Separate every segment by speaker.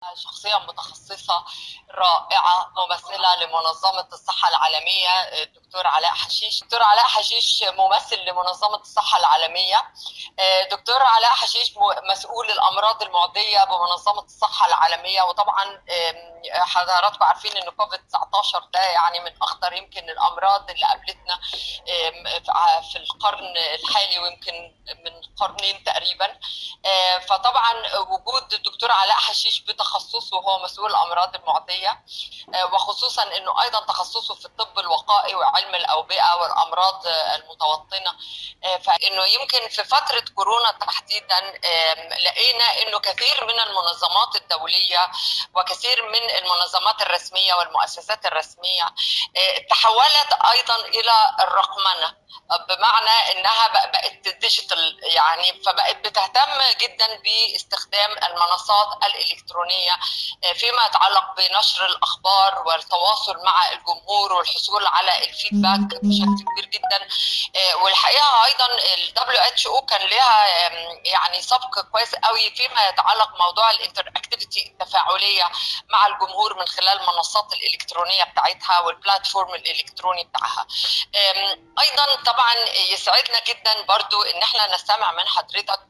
Speaker 1: شخصية متخصصة رائعة ممثلة لمنظمة الصحة العالمية الدكتور علاء حشيش دكتور علاء حشيش ممثل لمنظمة الصحة العالمية دكتور علاء حشيش مسؤول الأمراض المعدية بمنظمة الصحة العالمية وطبعا حضراتكم عارفين ان كوفيد 19 ده يعني من اخطر يمكن الامراض اللي قابلتنا في القرن الحالي ويمكن من قرنين تقريبا فطبعا وجود الدكتور علاء حشيش بتخصصه هو مسؤول الامراض المعديه وخصوصا انه ايضا تخصصه في الطب الوقائي وعلم الاوبئه والامراض المتوطنه فانه يمكن في فتره كورونا تحديدا لقينا انه كثير من المنظمات الدوليه وكثير من المنظمات الرسميه والمؤسسات الرسميه تحولت ايضا الى الرقمنه بمعنى انها بقت ديجيتال يعني فبقت بتهتم جدا باستخدام المنصات الالكترونيه فيما يتعلق بنشر الاخبار والتواصل مع الجمهور والحصول على الفيدباك بشكل كبير جدا والحقيقه ايضا الدبليو اتش او كان لها يعني سبق كويس قوي فيما يتعلق موضوع الانتر اكتيفيتي التفاعليه مع الجمهور من خلال المنصات الالكترونيه بتاعتها والبلاتفورم الالكتروني بتاعها ايضا طبعا يسعدنا جدا برضو ان احنا نستمع من حضرتك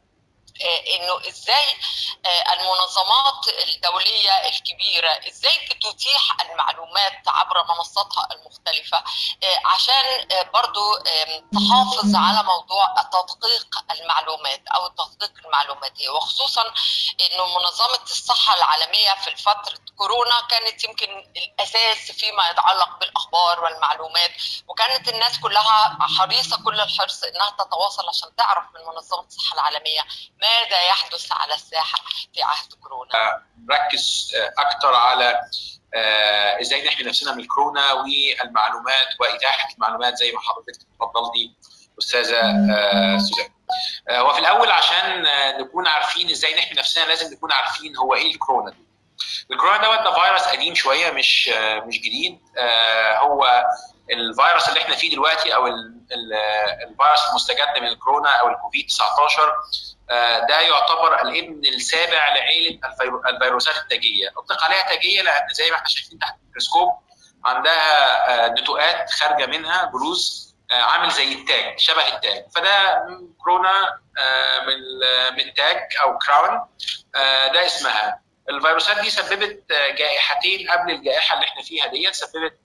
Speaker 1: انه ازاي المنظمات الدوليه الكبيره ازاي بتتيح المعلومات عبر منصاتها المختلفه عشان برضو تحافظ على موضوع تدقيق المعلومات او التدقيق المعلوماتي وخصوصا انه منظمه الصحه العالميه في فتره كورونا كانت يمكن الاساس فيما يتعلق بالاخبار والمعلومات وكانت الناس كلها حريصه كل الحرص انها تتواصل عشان تعرف من منظمه الصحه العالميه ماذا يحدث على الساحه في عهد كورونا
Speaker 2: ركز اكثر على ازاي نحمي نفسنا من الكورونا والمعلومات واتاحه المعلومات زي ما حضرتك تفضلتي استاذه سوزان وفي الاول عشان نكون عارفين ازاي نحمي نفسنا لازم نكون عارفين هو ايه الكورونا دي الكورونا دوت ده فيروس قديم شويه مش مش جديد هو الفيروس اللي احنا فيه دلوقتي او الفيروس المستجد من الكورونا او الكوفيد 19 ده يعتبر الابن السابع لعيله الفيروسات التاجيه، اطلق عليها تاجيه لان زي ما احنا شايفين تحت الميكروسكوب عندها نتوءات خارجه منها بروز عامل زي التاج شبه التاج فده كورونا من من تاج او كراون ده اسمها الفيروسات دي سببت جائحتين قبل الجائحه اللي احنا فيها ديت سببت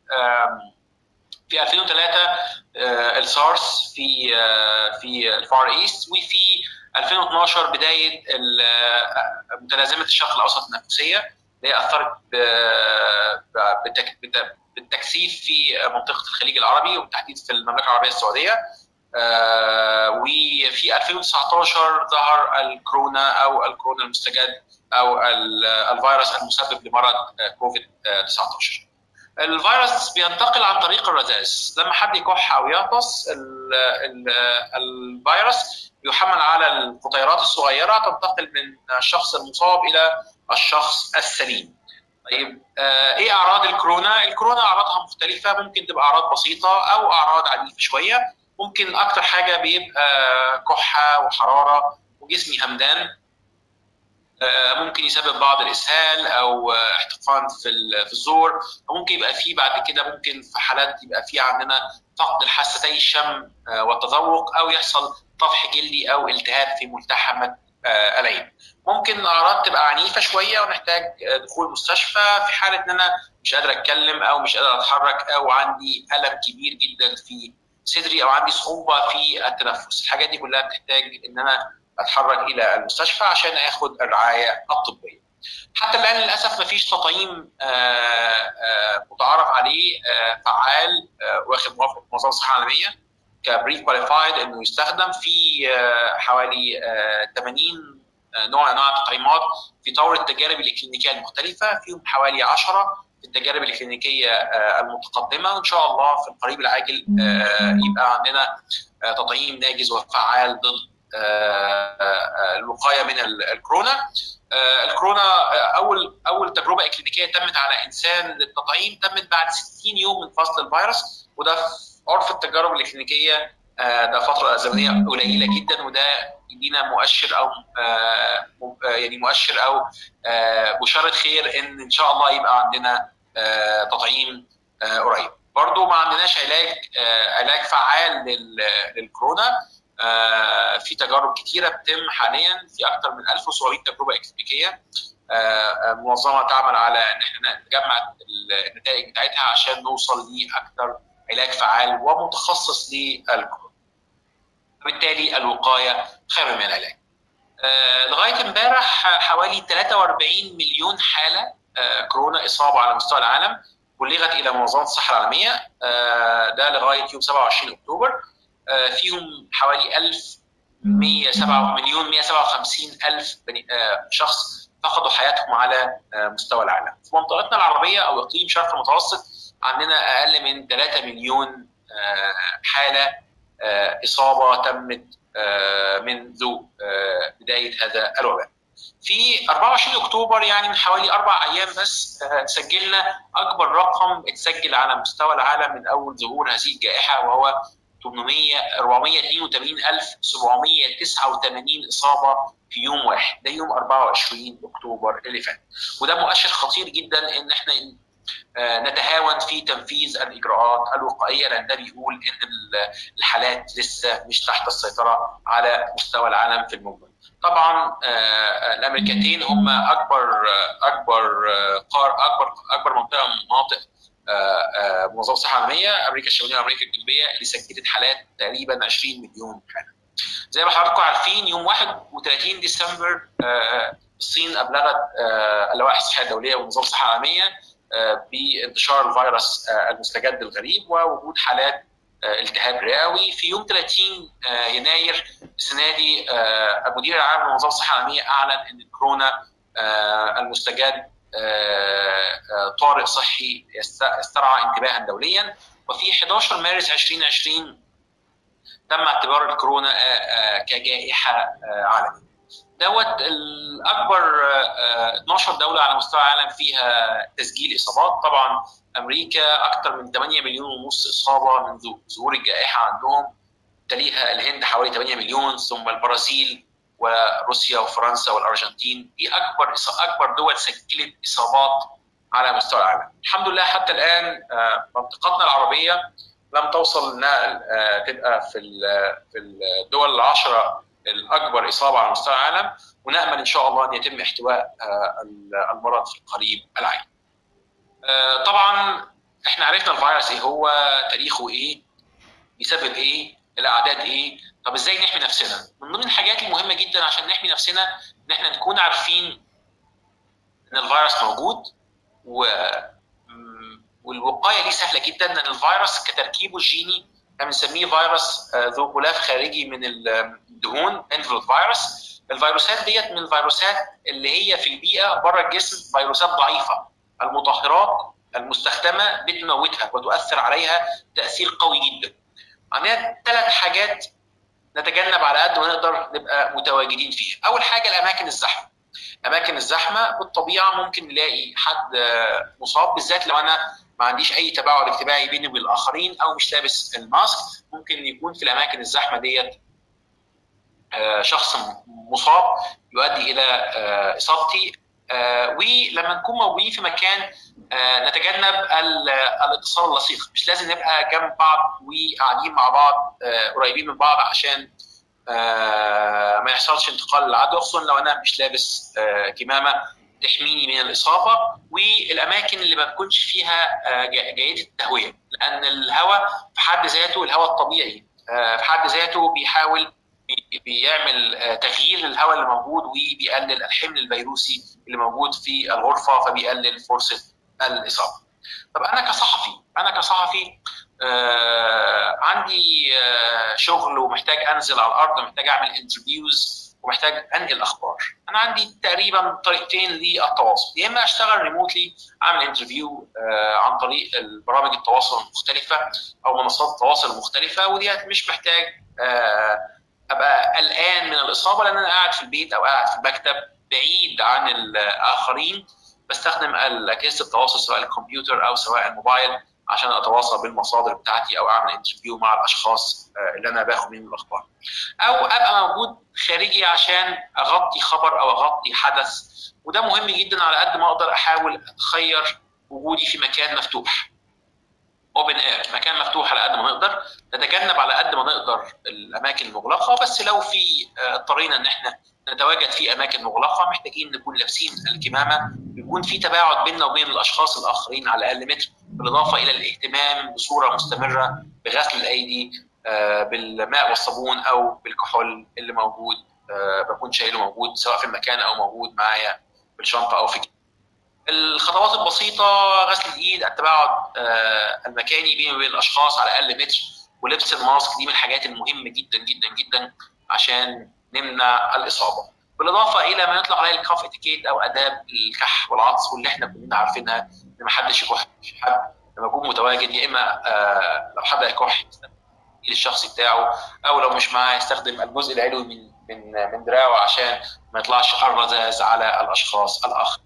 Speaker 2: في 2003 السارس في في الفار ايست وفي 2012 بدايه متلازمه الشرق الاوسط التنفسيه اللي هي اثرت بالتكثيف في منطقه الخليج العربي وبالتحديد في المملكه العربيه السعوديه وفي 2019 ظهر الكورونا او الكورونا المستجد او الفيروس المسبب لمرض كوفيد 19 الفيروس بينتقل عن طريق الرذاذ لما حد يكح او يعطس الفيروس يحمل على القطيرات الصغيره تنتقل من الشخص المصاب الى الشخص السليم طيب ايه اعراض الكورونا الكورونا اعراضها مختلفه ممكن تبقى اعراض بسيطه او اعراض عنيفه شويه ممكن اكتر حاجه بيبقى كحه وحراره وجسمي همدان ممكن يسبب بعض الاسهال او احتقان في في الزور وممكن يبقى فيه بعد كده ممكن في حالات يبقى فيه عندنا فقد الحاستي الشم والتذوق او يحصل طفح جلدي او التهاب في ملتحمه العين. ممكن الاعراض تبقى عنيفه شويه ونحتاج دخول مستشفى في حاله ان انا مش قادر اتكلم او مش قادر اتحرك او عندي الم كبير جدا في صدري او عندي صعوبه في التنفس، الحاجات دي كلها بتحتاج ان انا اتحرك الى المستشفى عشان اخد الرعايه الطبيه. حتى الان للاسف ما فيش تطعيم متعارف عليه فعال واخد موافقه منظمه الصحه العالميه كبري كواليفايد انه يستخدم في حوالي 80 نوع انواع التطعيمات في طور التجارب الكلينيكيه المختلفه فيهم حوالي 10 في التجارب الكلينيكيه المتقدمه وان شاء الله في القريب العاجل يبقى عندنا تطعيم ناجز وفعال ضد الوقايه من الكورونا الكورونا اول اول تجربه اكلينيكيه تمت على انسان للتطعيم تمت بعد 60 يوم من فصل الفيروس وده في عرف التجارب الكلينيكيه ده فتره زمنيه قليله جدا وده يدينا مؤشر او يعني مؤشر او بشاره خير ان ان شاء الله يبقى عندنا تطعيم قريب. برضو ما عندناش علاج علاج فعال للكورونا في تجارب كتيره بتتم حاليا في اكثر من 1700 تجربه اكلينيكيه منظمه تعمل على ان احنا نجمع النتائج بتاعتها عشان نوصل لاكثر علاج فعال ومتخصص للكورونا. وبالتالي الوقايه خير من العلاج. لغايه امبارح حوالي 43 مليون حاله كورونا اصابه على مستوى العالم بلغت الى منظمه الصحه العالميه ده لغايه يوم 27 اكتوبر فيهم حوالي 1107 مليون 157 الف شخص فقدوا حياتهم على مستوى العالم. في منطقتنا العربيه او اقليم شرق المتوسط عندنا اقل من 3 مليون حاله اصابه تمت منذ بدايه هذا الوباء. في 24 اكتوبر يعني من حوالي اربع ايام بس سجلنا اكبر رقم اتسجل على مستوى العالم من اول ظهور هذه الجائحه وهو 800 482789 اصابه في يوم واحد ده يوم 24 اكتوبر اللي فات وده مؤشر خطير جدا ان احنا نتهاون في تنفيذ الاجراءات الوقائيه لان ده بيقول ان الحالات لسه مش تحت السيطره على مستوى العالم في المجمل. طبعا الامريكتين هم اكبر اكبر قار اكبر اكبر منطقه من مناطق منظمه الصحه العالميه امريكا الشماليه وامريكا الجنوبيه اللي سجلت حالات تقريبا 20 مليون حاله. زي ما حضراتكم عارفين يوم 31 ديسمبر الصين ابلغت اللوائح الصحيه الدوليه ومنظمه الصحه العالميه بانتشار الفيروس المستجد الغريب ووجود حالات التهاب رئوي في يوم 30 يناير السنه دي المدير العام لمنظمه الصحه العالميه اعلن ان الكورونا المستجد طارئ صحي استرعى انتباها دوليا وفي 11 مارس 2020 تم اعتبار الكورونا كجائحه عالميه. دوت الاكبر 12 دوله على مستوى العالم فيها تسجيل اصابات طبعا امريكا اكثر من 8 مليون ونص اصابه منذ ظهور الجائحه عندهم تليها الهند حوالي 8 مليون ثم البرازيل وروسيا وفرنسا والارجنتين دي اكبر اكبر دول سجلت اصابات على مستوى العالم الحمد لله حتى الان منطقتنا العربيه لم توصل انها تبقى في في الدول العشره الاكبر اصابه على مستوى العالم ونامل ان شاء الله ان يتم احتواء المرض في القريب العاجل. طبعا احنا عرفنا الفيروس ايه هو تاريخه ايه بيسبب ايه الاعداد ايه طب ازاي نحمي نفسنا من ضمن الحاجات المهمه جدا عشان نحمي نفسنا ان احنا نكون عارفين ان الفيروس موجود و والوقايه دي سهله جدا ان الفيروس كتركيبه الجيني بنسميه فيروس ذو غلاف خارجي من الدهون انفلوت فيروس الفيروسات ديت من الفيروسات اللي هي في البيئه بره الجسم فيروسات ضعيفه المطهرات المستخدمه بتموتها وتؤثر عليها تاثير قوي جدا عندنا ثلاث حاجات نتجنب على قد ما نقدر نبقى متواجدين فيها اول حاجه الاماكن الزحمه اماكن الزحمه بالطبيعه ممكن نلاقي حد مصاب بالذات لو انا ما عنديش اي تباعد اجتماعي بيني وبين الاخرين او مش لابس الماسك ممكن يكون في الاماكن الزحمه ديت شخص مصاب يؤدي الى اصابتي ولما نكون موجودين في مكان نتجنب الاتصال اللصيق مش لازم نبقى جنب بعض وقاعدين مع بعض قريبين من بعض عشان ما يحصلش انتقال العدوى خصوصا لو انا مش لابس كمامه تحميني من الاصابه والاماكن اللي ما بتكونش فيها جيده التهويه لان الهواء في حد ذاته الهواء الطبيعي في حد ذاته بيحاول بيعمل تغيير للهواء اللي موجود وبيقلل الحمل الفيروسي اللي موجود في الغرفه فبيقلل فرصه الاصابه. طب انا كصحفي انا كصحفي آه عندي آه شغل ومحتاج انزل على الارض ومحتاج اعمل انترفيوز ومحتاج انقل اخبار انا عندي تقريبا طريقتين للتواصل يا اما اشتغل ريموتلي اعمل انترفيو آه عن طريق البرامج التواصل المختلفه او منصات التواصل المختلفه وديت مش محتاج ابقى قلقان من الاصابه لان انا قاعد في البيت او قاعد في المكتب بعيد عن الاخرين بستخدم اجهزه التواصل سواء الكمبيوتر او سواء الموبايل عشان اتواصل بالمصادر بتاعتي او اعمل انترفيو مع الاشخاص اللي انا باخد منهم الاخبار او ابقى موجود خارجي عشان اغطي خبر او اغطي حدث وده مهم جدا على قد ما اقدر احاول اتخير وجودي في مكان مفتوح اوبن اير مكان مفتوح على قد ما نقدر نتجنب على قد ما نقدر الاماكن المغلقه بس لو في اضطرينا ان احنا نتواجد في اماكن مغلقه محتاجين نكون لابسين الكمامه بيكون في تباعد بيننا وبين الاشخاص الاخرين على الاقل متر بالاضافه الى الاهتمام بصوره مستمره بغسل الايدي بالماء والصابون او بالكحول اللي موجود بكون شايله موجود سواء في المكان او موجود معايا في الشنطه او في الخطوات البسيطه غسل الايد التباعد المكاني بيني وبين الاشخاص على الاقل متر ولبس الماسك دي من الحاجات المهمه جدا جدا جدا عشان نمنع الاصابه بالاضافه الى ما يطلق عليه الكاف اتيكيت او اداب الكح والعطس واللي احنا كلنا عارفينها ان ما حدش يكح حد لما يكون متواجد يا اما آه لو حد هيكح الشخصي بتاعه او لو مش معاه يستخدم الجزء العلوي من من من دراعه عشان ما يطلعش الرذاذ على الاشخاص الاخرين.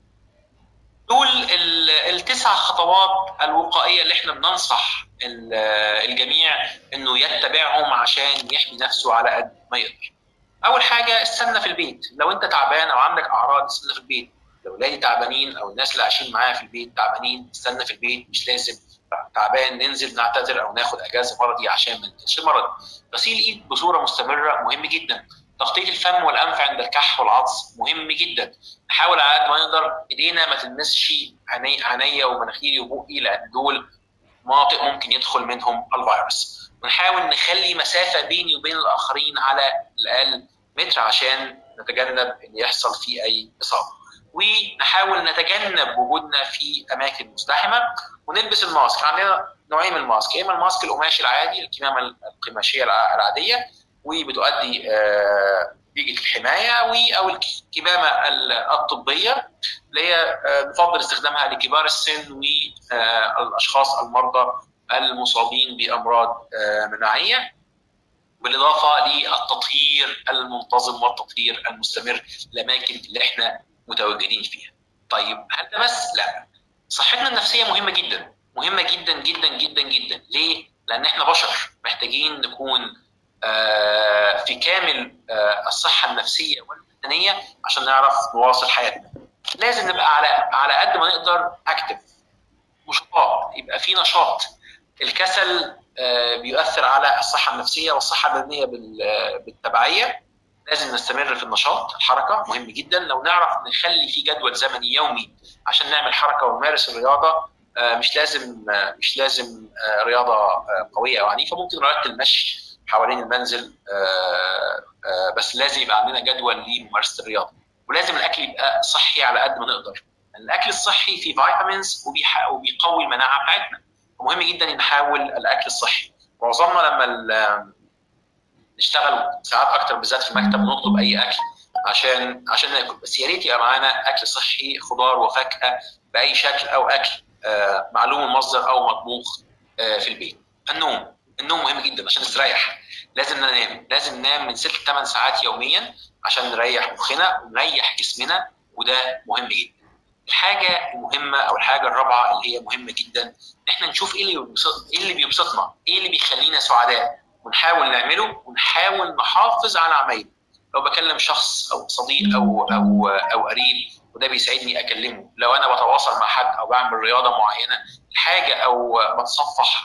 Speaker 2: دول التسع خطوات الوقائيه اللي احنا بننصح الجميع انه يتبعهم عشان يحمي نفسه على قد ما يقدر. اول حاجه استنى في البيت لو انت تعبان او عندك اعراض استنى في البيت لو ولادي تعبانين او الناس اللي عايشين معايا في البيت تعبانين استنى في البيت مش لازم تعبان ننزل نعتذر او ناخد اجازه مرضي عشان ما ننقلش المرض غسيل الايد بصوره مستمره مهم جدا تغطيه الفم والانف عند الكح والعطس مهم جدا نحاول على قد ما نقدر ايدينا ما تلمسش عينيا ومناخيري وبقي لان دول مناطق ممكن يدخل منهم الفيروس ونحاول نخلي مسافه بيني وبين الاخرين على الاقل متر عشان نتجنب ان يحصل في اي اصابه ونحاول نتجنب وجودنا في اماكن مزدحمه ونلبس الماسك عندنا نوعين من الماسك يا اما الماسك القماشي العادي الكمامه القماشيه العاديه وبتؤدي نتيجه الحمايه او الكمامه الطبيه اللي هي نفضل استخدامها لكبار السن والاشخاص المرضى المصابين بامراض مناعيه بالاضافه للتطهير المنتظم والتطهير المستمر الاماكن اللي احنا متواجدين فيها. طيب هل ده بس؟ لا. صحتنا النفسيه مهمه جدا، مهمه جدا جدا جدا جدا، ليه؟ لان احنا بشر محتاجين نكون في كامل الصحه النفسيه والبدنيه عشان نعرف نواصل حياتنا. لازم نبقى على على قد ما نقدر اكتف نشاط يبقى في نشاط الكسل بيؤثر على الصحه النفسيه والصحه البدنيه بالتبعيه لازم نستمر في النشاط الحركه مهم جدا لو نعرف نخلي في جدول زمني يومي عشان نعمل حركه ونمارس الرياضه مش لازم مش لازم رياضه قويه او عنيفه ممكن رياضه المشي حوالين المنزل بس لازم يبقى عندنا جدول لممارسه الرياضه ولازم الاكل يبقى صحي على قد ما نقدر الاكل الصحي فيه فيتامينز وبيقوي المناعه بتاعتنا ومهم جدا نحاول الاكل الصحي معظمنا لما نشتغل ساعات اكتر بالذات في المكتب ونطلب اي اكل عشان عشان ناكل بس يا ريت يبقى معانا اكل صحي خضار وفاكهه باي شكل او اكل آه معلوم المصدر او مطبوخ آه في البيت النوم النوم مهم جدا عشان نستريح لازم ننام لازم ننام من 6 ل 8 ساعات يوميا عشان نريح مخنا ونريح جسمنا وده مهم جدا الحاجه المهمه او الحاجه الرابعه اللي هي مهمه جدا ان احنا نشوف ايه اللي بيبسط ايه اللي بيبسطنا ايه اللي بيخلينا سعداء ونحاول نعمله ونحاول نحافظ على عمايله لو بكلم شخص او صديق او او او قريب وده بيساعدني اكلمه لو انا بتواصل مع حد او بعمل رياضه معينه حاجه او بتصفح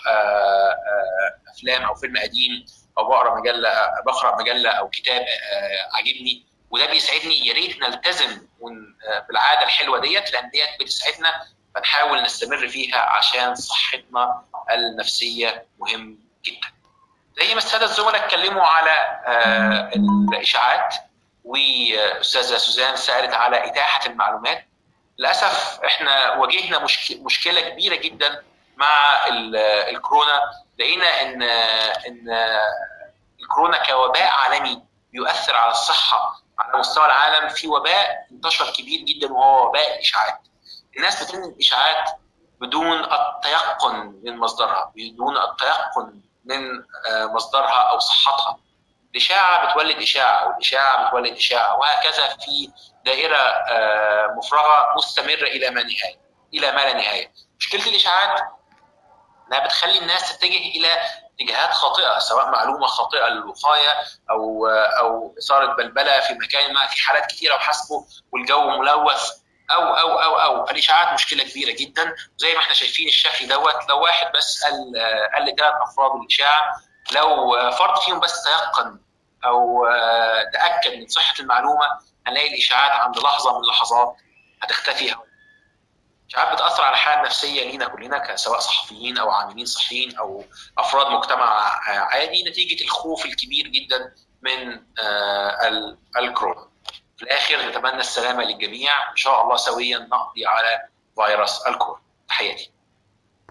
Speaker 2: افلام او فيلم قديم او بقرا مجله بقرا مجله او كتاب عاجبني وده بيساعدني يا ريت نلتزم بالعاده الحلوه ديت لان ديت بتساعدنا فنحاول نستمر فيها عشان صحتنا النفسيه مهم جدا. زي ما الساده الزملاء اتكلموا على الاشاعات واستاذه سوزان سالت على اتاحه المعلومات للاسف احنا واجهنا مشكله كبيره جدا مع الكورونا لقينا ان ان الكورونا كوباء عالمي بيؤثر على الصحه على مستوى العالم في وباء انتشر كبير جدا وهو وباء الاشاعات الناس بتنقل اشاعات بدون التيقن من مصدرها بدون التيقن من مصدرها او صحتها الاشاعه بتولد اشاعه والاشاعه بتولد اشاعه وهكذا في دائره مفرغه مستمره الى ما نهايه الى ما لا نهايه مشكله الاشاعات انها بتخلي الناس تتجه الى اتجاهات خاطئه سواء معلومه خاطئه للوقايه او او اثاره بلبله في مكان ما في حالات كثيره وحسبه والجو ملوث او او او او الاشاعات مشكله كبيره جدا زي ما احنا شايفين الشكل دوت لو واحد بس قال قال لثلاث افراد الاشاعه لو فرد فيهم بس تيقن او تاكد من صحه المعلومه هنلاقي الاشاعات عند لحظه من اللحظات هتختفي الاشاعات بتاثر على الحاله النفسيه لينا كلنا سواء صحفيين او عاملين صحيين او افراد مجتمع عادي نتيجه الخوف الكبير جدا من الكورونا. في الاخر نتمنى السلامه للجميع ان شاء الله سويا نقضي على فيروس الكورونا. تحياتي.